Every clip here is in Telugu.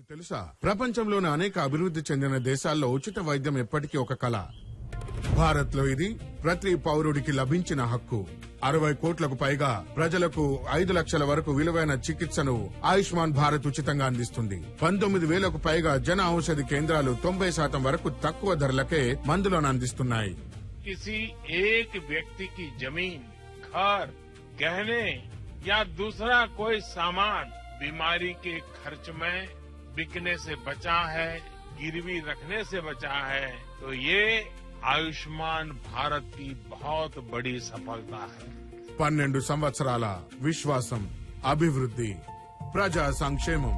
తెలుసా ప్రపంచంలోని అనేక అభివృద్ధి చెందిన దేశాల్లో ఉచిత వైద్యం ఎప్పటికీ ఒక కళ భారత్ లో ఇది ప్రతి పౌరుడికి లభించిన హక్కు అరవై కోట్లకు పైగా ప్రజలకు ఐదు లక్షల వరకు విలువైన చికిత్సను ఆయుష్మాన్ భారత్ ఉచితంగా అందిస్తుంది పంతొమ్మిది వేలకు పైగా జన ఔషధి కేంద్రాలు తొంభై శాతం వరకు తక్కువ ధరలకే మందులను అందిస్తున్నాయి किसी एक व्यक्ति की जमीन घर गहने या दूसरा कोई सामान बीमारी के खर्च में बिकने से बचा है गिरवी रखने से बचा है तो ये आयुष्मान भारत की बहुत बड़ी सफलता है పన్నెండు సంవత్సరాల విశ్వాసం అభివృద్ధి ప్రజా సంక్షేమం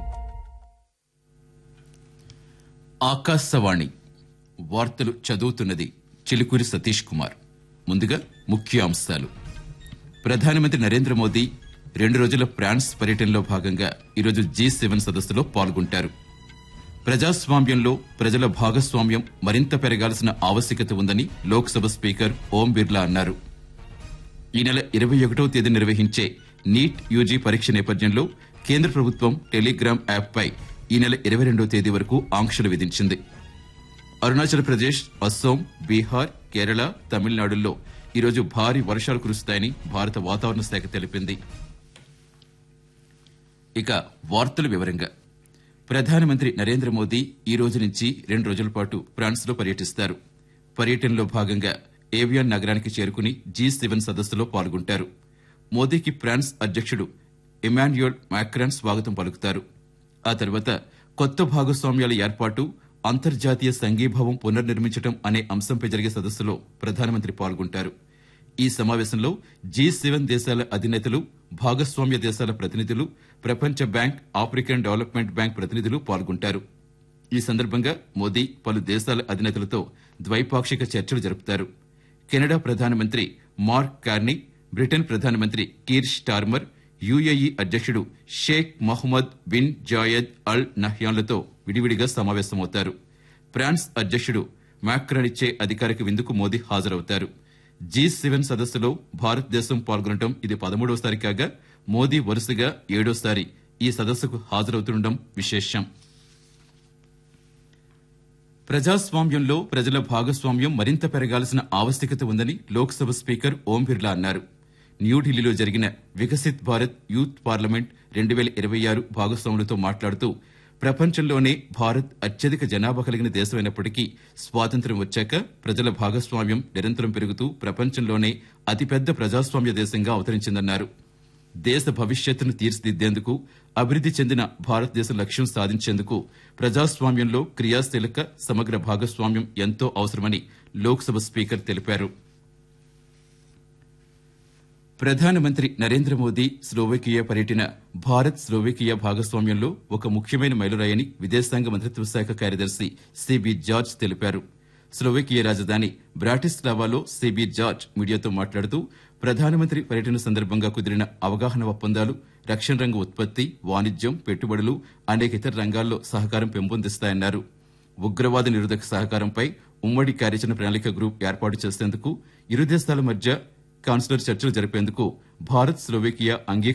ఆకాశవాణి వార్తలు చదువుతున్నది చిలుకూరి సతీష్ కుమార్ ముందుగా ముఖ్య అంశాలు ప్రధానమంత్రి నరేంద్ర మోదీ రెండు రోజుల ఫ్రాన్స్ పర్యటనలో భాగంగా ఈరోజు జీ సెవెన్ సదస్సులో పాల్గొంటారు ప్రజాస్వామ్యంలో ప్రజల భాగస్వామ్యం మరింత పెరగాల్సిన ఆవశ్యకత ఉందని లోక్సభ స్పీకర్ ఓం బిర్లా అన్నారు ఈ నెల ఇరవై ఒకటో తేదీ నిర్వహించే నీట్ యూజీ పరీక్ష నేపథ్యంలో కేంద్ర ప్రభుత్వం టెలిగ్రామ్ యాప్పై ఈ నెల ఇరవై రెండో తేదీ వరకు ఆంక్షలు విధించింది అరుణాచల్ ప్రదేశ్ అస్సోం బీహార్ కేరళ తమిళనాడుల్లో ఈరోజు భారీ వర్షాలు కురుస్తాయని భారత వాతావరణ శాఖ తెలిపింది ఇక వార్తల వివరంగా ప్రధానమంత్రి నరేంద్ర మోదీ ఈ రోజు నుంచి రెండు రోజుల పాటు ఫ్రాన్స్ లో పర్యటిస్తారు పర్యటనలో భాగంగా ఏవియాన్ నగరానికి చేరుకుని జీ సెవెన్ సదస్సులో పాల్గొంటారు మోదీకి ఫ్రాన్స్ అధ్యక్షుడు ఇమాన్యుయల్ మాక్రాన్ స్వాగతం పలుకుతారు ఆ తర్వాత కొత్త భాగస్వామ్యాల ఏర్పాటు అంతర్జాతీయ సంఘీభావం పునర్నిర్మించడం అనే అంశంపై జరిగే సదస్సులో ప్రధానమంత్రి పాల్గొంటారు ఈ సమావేశంలో జీ సెవెన్ దేశాల అధినేతలు భాగస్వామ్య దేశాల ప్రతినిధులు ప్రపంచ బ్యాంక్ ఆఫ్రికన్ డెవలప్మెంట్ బ్యాంక్ ప్రతినిధులు పాల్గొంటారు ఈ సందర్భంగా మోదీ పలు దేశాల అధినేతలతో ద్వైపాక్షిక చర్చలు జరుపుతారు కెనడా ప్రధానమంత్రి మార్క్ కార్నీ బ్రిటన్ ప్రధానమంత్రి కీర్ స్టార్మర్ యుఏఈ అధ్యక్షుడు Sheikh Mohamed bin Zayed Al నహ్యాన్లతో విడివిడిగా సమావేశమవుతారు ఫ్రాన్స్ అధ్యక్షుడు మాక్రాన్ ఇచ్చే అధికారిక విందుకు మోదీ హాజరవుతారు జీ సెవెన్ సదస్సులో భారతదేశం పాల్గొనడం ఇది పదమూడవసారి కాగా మోదీ వరుసగా ఏడోసారి ఈ సదస్సుకు హాజరవుతుండడం విశేషం ప్రజాస్వామ్యంలో ప్రజల భాగస్వామ్యం మరింత పెరగాల్సిన ఆవశ్యకత ఉందని లోక్సభ స్పీకర్ ఓం బిర్లా అన్నారు న్యూఢిల్లీలో జరిగిన వికసిత్ భారత్ యూత్ పార్లమెంట్ రెండు వేల ఇరవై ఆరు భాగస్వాములతో మాట్లాడుతూ ప్రపంచంలోనే భారత్ అత్యధిక జనాభా కలిగిన దేశమైనప్పటికీ స్వాతంత్ర్యం వచ్చాక ప్రజల భాగస్వామ్యం నిరంతరం పెరుగుతూ ప్రపంచంలోనే అతిపెద్ద ప్రజాస్వామ్య దేశంగా అవతరించిందన్నారు దేశ భవిష్యత్తును తీర్చిదిద్దేందుకు అభివృద్ది చెందిన భారతదేశ లక్ష్యం సాధించేందుకు ప్రజాస్వామ్యంలో క్రియాశీలక సమగ్ర భాగస్వామ్యం ఎంతో అవసరమని లోక్సభ స్పీకర్ తెలిపారు ప్రధానమంత్రి నరేంద్ర మోదీ స్లోవేకియా పర్యటన భారత్ స్లోవేకియా భాగస్వామ్యంలో ఒక ముఖ్యమైన మైలురాయని విదేశాంగ మంత్రిత్వ శాఖ కార్యదర్శి సిబి జార్జ్ తెలిపారు స్లోవేకియా రాజధాని బ్రాటిస్లావాలో సిబి జార్జ్ మీడియాతో మాట్లాడుతూ ప్రధానమంత్రి పర్యటన సందర్భంగా కుదిరిన అవగాహన ఒప్పందాలు రక్షణ రంగ ఉత్పత్తి వాణిజ్యం పెట్టుబడులు అనేక ఇతర రంగాల్లో సహకారం పెంపొందిస్తాయన్నారు ఉగ్రవాద నిరోధక సహకారంపై ఉమ్మడి కార్యాచరణ ప్రణాళిక గ్రూప్ ఏర్పాటు చేసేందుకు ఇరు దేశాల మధ్య కాన్సులర్ చర్చలు జరిపేందుకు భారత్ స్లోవేకియా అంగీకారం